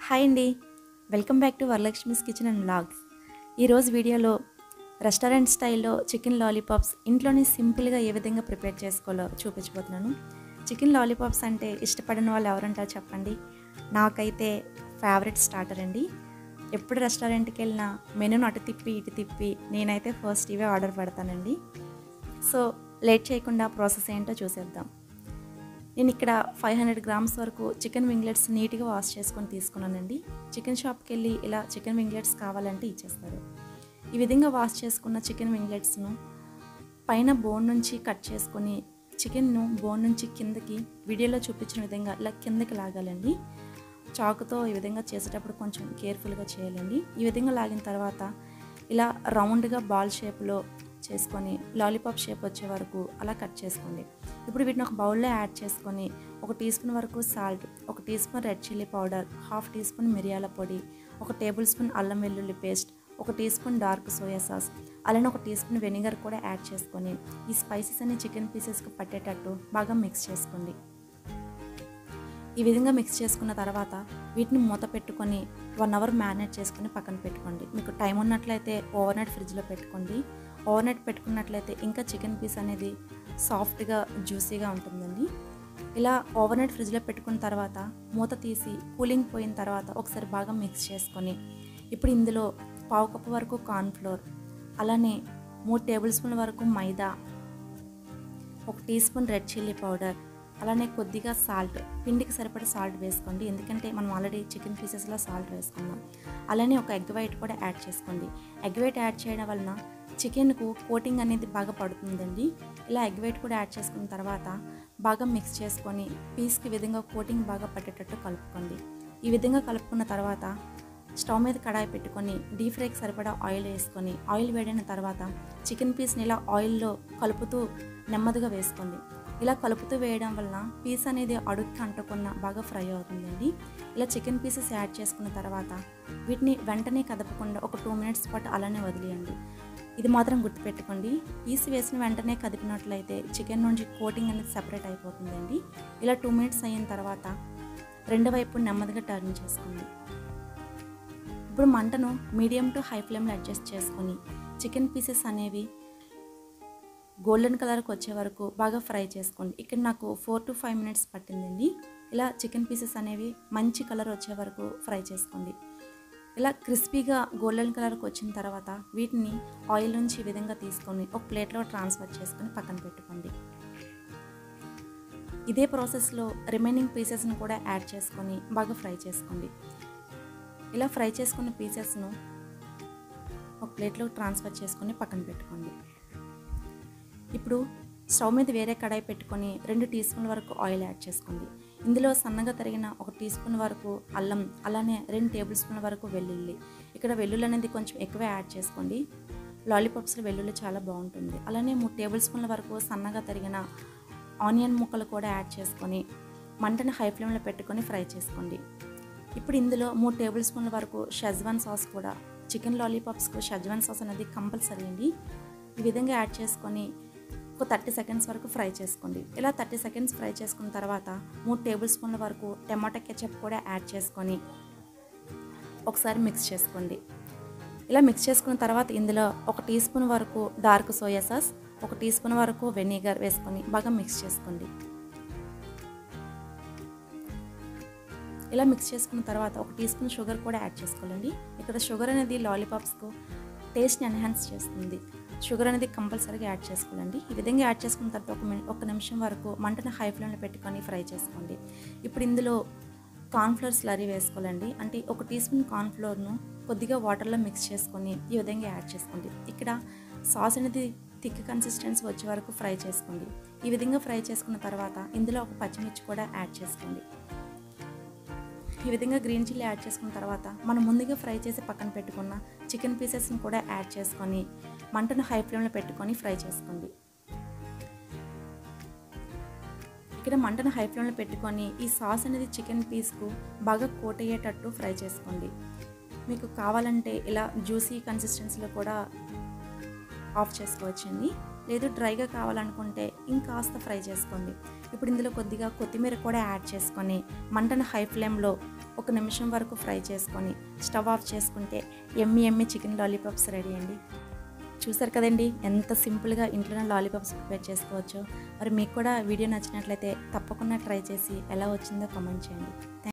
hi అండి welcome back to Varalakshmi's kitchen and vlogs ఈరోజు వీడియోలో రెస్టారెంట్ స్టైల్లో చికెన్ లాలీపాప్స్ ఇంట్లోనే సింపుల్గా ఏ విధంగా ప్రిపేర్ చేసుకోవాలో చూపించబోతున్నాను చికెన్ లాలీపాప్స్ అంటే ఇష్టపడిన వాళ్ళు ఎవరంటారు చెప్పండి నాకైతే ఫేవరెట్ స్టార్టర్ అండి ఎప్పుడు రెస్టారెంట్కి వెళ్ళినా మెనూను అటు తిప్పి ఇటు తిప్పి నేనైతే ఫస్ట్ ఇవే ఆర్డర్ పెడతానండి సో లేట్ చేయకుండా ప్రాసెస్ ఏంటో చూసేద్దాం నేను ఇక్కడ ఫైవ్ హండ్రెడ్ గ్రామ్స్ వరకు చికెన్ వింగ్లెట్స్ నీట్గా వాష్ చేసుకొని తీసుకున్నానండి చికెన్ షాప్కి వెళ్ళి ఇలా చికెన్ వింగ్లెట్స్ కావాలంటే ఇచ్చేస్తారు ఈ విధంగా వాష్ చేసుకున్న చికెన్ వింగ్లెట్స్ను పైన బోన్ నుంచి కట్ చేసుకొని చికెన్ను బోన్ నుంచి కిందకి వీడియోలో చూపించిన విధంగా ఇలా కిందకి లాగాలండి చాకుతో ఈ విధంగా చేసేటప్పుడు కొంచెం కేర్ఫుల్గా చేయాలండి ఈ విధంగా లాగిన తర్వాత ఇలా రౌండ్గా బాల్ షేప్లో చేసుకొని లాలీపాప్ షేప్ వచ్చే వరకు అలా కట్ చేసుకోండి ఇప్పుడు వీటిని ఒక బౌల్లో యాడ్ చేసుకొని ఒక టీ స్పూన్ వరకు సాల్ట్ ఒక teaspoon red chilli powder half teaspoon మిరియాల పొడి ఒక టేబుల్ స్పూన్ అల్లం వెల్లుల్లి పేస్ట్ ఒక teaspoon dark soya sauce అలానే ఒక టీ స్పూన్ వెనిగర్ కూడా యాడ్ చేసుకొని ఈ స్పైసెస్ అన్ని చికెన్ పీసెస్కి పట్టేటట్టు బాగా మిక్స్ చేసుకోండి ఈ విధంగా మిక్స్ చేసుకున్న తర్వాత వీటిని మూత పెట్టుకొని వన్ అవర్ మ్యారినేట్ చేసుకొని పక్కన పెట్టుకోండి మీకు టైం ఉన్నట్లయితే ఓవర్ నైట్ ఫ్రిడ్జ్లో పెట్టుకోండి ఓవర్ నైట్ పెట్టుకున్నట్లయితే ఇంకా చికెన్ పీస్ అనేది సాఫ్ట్గా జ్యూసీగా ఉంటుందండి ఇలా ఓవర్ నైట్ ఫ్రిడ్జ్లో పెట్టుకున్న తర్వాత మూత తీసి కూలింగ్ పోయిన తర్వాత ఒకసారి బాగా మిక్స్ చేసుకొని ఇప్పుడు ఇందులో పావు కప్పు వరకు కార్న్ఫ్లోర్ అలానే మూడు టేబుల్ స్పూన్ల వరకు మైదా ఒక teaspoon red chilli powder అలానే కొద్దిగా సాల్ట్ పిండికి సరిపడా సాల్ట్ వేసుకోండి ఎందుకంటే మనం ఆల్రెడీ చికెన్ పీసెస్లో సాల్ట్ వేసుకున్నాం అలానే ఒక ఎగ్ వైట్ కూడా యాడ్ చేసుకోండి ఎగ్ వైట్ యాడ్ చేయడం వలన చికెన్కు కోటింగ్ అనేది బాగా పడుతుందండి ఇలా ఎగ్ వైట్ కూడా యాడ్ చేసుకున్న తర్వాత బాగా మిక్స్ చేసుకొని పీస్కి విధంగా కోటింగ్ బాగా పట్టేటట్టు కలుపుకోండి ఈ విధంగా కలుపుకున్న తర్వాత స్టవ్ మీద కడాయి పెట్టుకొని డీప్ ఫ్రైకి సరిపడా ఆయిల్ వేసుకొని ఆయిల్ వేడిన తర్వాత చికెన్ పీస్ని ఇలా ఆయిల్లో కలుపుతూ నెమ్మదిగా వేసుకోండి ఇలా కలుపుతూ వేయడం వలన పీస్ అనేది అడుగుకి అంటుకున్న బాగా ఫ్రై అవుతుందండి ఇలా చికెన్ పీసెస్ యాడ్ చేసుకున్న తర్వాత వీటిని వెంటనే కదపకుండా ఒక టూ మినిట్స్ పాటు అలానే వదిలేయండి ఇది మాత్రం గుర్తుపెట్టుకోండి పీస్ వేసిన వెంటనే కదిపినట్లయితే చికెన్ నుంచి కోటింగ్ అనేది సెపరేట్ అయిపోతుందండి ఇలా టూ మినిట్స్ అయిన తర్వాత రెండు వైపు నెమ్మదిగా టర్న్ చేసుకోండి ఇప్పుడు మంటను మీడియం టు హై ఫ్లేమ్లో అడ్జస్ట్ చేసుకొని చికెన్ పీసెస్ అనేవి గోల్డెన్ కలర్కి వచ్చే వరకు బాగా ఫ్రై చేసుకోండి ఇక్కడ నాకు ఫోర్ టు ఫైవ్ మినిట్స్ పట్టిందండి ఇలా చికెన్ పీసెస్ అనేవి మంచి కలర్ వచ్చే వరకు ఫ్రై చేసుకోండి ఇలా క్రిస్పీగా గోల్డెన్ కలర్కి వచ్చిన తర్వాత వీటిని ఆయిల్ నుంచి ఈ విధంగా తీసుకొని ఒక ప్లేట్లో ట్రాన్స్ఫర్ చేసుకొని పక్కన పెట్టుకోండి ఇదే ప్రాసెస్లో రిమైనింగ్ పీసెస్ను కూడా యాడ్ చేసుకొని బాగా ఫ్రై చేసుకోండి ఇలా ఫ్రై చేసుకున్న పీసెస్ను ఒక ప్లేట్లో ట్రాన్స్ఫర్ చేసుకొని పక్కన పెట్టుకోండి ఇప్పుడు స్టవ్ మీద వేరే కడాయి పెట్టుకొని రెండు టీ స్పూన్ల వరకు ఆయిల్ యాడ్ చేసుకోండి ఇందులో సన్నగా తరిగిన ఒక టీ స్పూన్ వరకు అల్లం అలానే రెండు టేబుల్ స్పూన్ల వరకు వెల్లుల్లి ఇక్కడ వెల్లుల్లి అనేది కొంచెం ఎక్కువే యాడ్ చేసుకోండి లాలీపాప్స్లో వెల్లుల్లి చాలా బాగుంటుంది అలానే మూడు టేబుల్ స్పూన్ల వరకు సన్నగా తరిగిన ఆనియన్ ముక్కలు కూడా యాడ్ చేసుకొని మంటను హై ఫ్లేమ్లో పెట్టుకొని ఫ్రై చేసుకోండి ఇప్పుడు ఇందులో మూడు టేబుల్ స్పూన్ల వరకు షెజ్వాన్ సాస్ కూడా చికెన్ లాలీపాప్స్కు షెజ్వాన్ సాస్ అనేది కంపల్సరీ అండి ఈ విధంగా యాడ్ చేసుకొని ఒక థర్టీ సెకండ్స్ వరకు ఫ్రై చేసుకోండి ఇలా థర్టీ సెకండ్స్ ఫ్రై చేసుకున్న తర్వాత మూడు టేబుల్ స్పూన్ల వరకు టమాటా కెచప్ కూడా యాడ్ చేసుకొని ఒకసారి మిక్స్ చేసుకోండి ఇలా మిక్స్ చేసుకున్న తర్వాత ఇందులో ఒక టీ స్పూన్ వరకు డార్క్ సోయా సాస్ ఒక టీ స్పూన్ వరకు వెనిగర్ వేసుకొని బాగా మిక్స్ చేసుకోండి ఇలా మిక్స్ చేసుకున్న తర్వాత ఒక టీ స్పూన్ షుగర్ కూడా యాడ్ చేసుకోవాలండి ఇక్కడ షుగర్ అనేది లాలీపాప్స్కు టేస్ట్ని ఎన్హాన్స్ చేస్తుంది షుగర్ అనేది కంపల్సరీగా యాడ్ చేసుకోవాలండి ఈ విధంగా యాడ్ చేసుకున్న తర్వాత ఒక ఒక నిమిషం వరకు మంటను హై ఫ్లేమ్లో పెట్టుకొని ఫ్రై చేసుకోండి ఇప్పుడు ఇందులో కార్న్ఫ్లోర్ స్లరీ వేసుకోవాలండి అంటే ఒక టీ స్పూన్ కార్న్ఫ్లోర్ను కొద్దిగా వాటర్లో మిక్స్ చేసుకొని ఈ విధంగా యాడ్ చేసుకోండి ఇక్కడ సాస్ అనేది థిక్ కన్సిస్టెన్సీ వచ్చే వరకు ఫ్రై చేసుకోండి ఈ విధంగా ఫ్రై చేసుకున్న తర్వాత ఇందులో ఒక పచ్చిమిర్చి కూడా యాడ్ చేసుకోండి ఈ విధంగా గ్రీన్ చిల్లీ యాడ్ చేసుకున్న తర్వాత మనం ముందుగా ఫ్రై చేసి పక్కన పెట్టుకున్న చికెన్ పీసెస్ని కూడా యాడ్ చేసుకొని మంటను హై ఫ్లేమ్లో పెట్టుకొని ఫ్రై చేసుకోండి ఇక్కడ మంటను హై ఫ్లేమ్లో పెట్టుకొని ఈ సాస్ అనేది చికెన్ పీస్కు బాగా కోట్ అయ్యేటట్టు ఫ్రై చేసుకోండి మీకు కావాలంటే ఇలా జ్యూసీ కన్సిస్టెన్సీలో కూడా ఆఫ్ చేసుకోవచ్చండి లేదు డ్రైగా కావాలనుకుంటే ఇంకాస్త ఫ్రై చేసుకోండి ఇప్పుడు ఇందులో కొద్దిగా కొత్తిమీర కూడా యాడ్ చేసుకొని మంటను హై ఫ్లేమ్లో ఒక నిమిషం వరకు ఫ్రై చేసుకొని స్టవ్ ఆఫ్ చేసుకుంటే yummy yummy chicken lollipops ready అండి చూసారు కదండి ఎంత సింపుల్గా ఇంట్లోనే లాలీపాప్స్ ప్రిపేర్ చేసుకోవచ్చు మరి మీకు కూడా వీడియో నచ్చినట్లయితే తప్పకుండా ట్రై చేసి ఎలా వచ్చిందో కామెంట్ చేయండి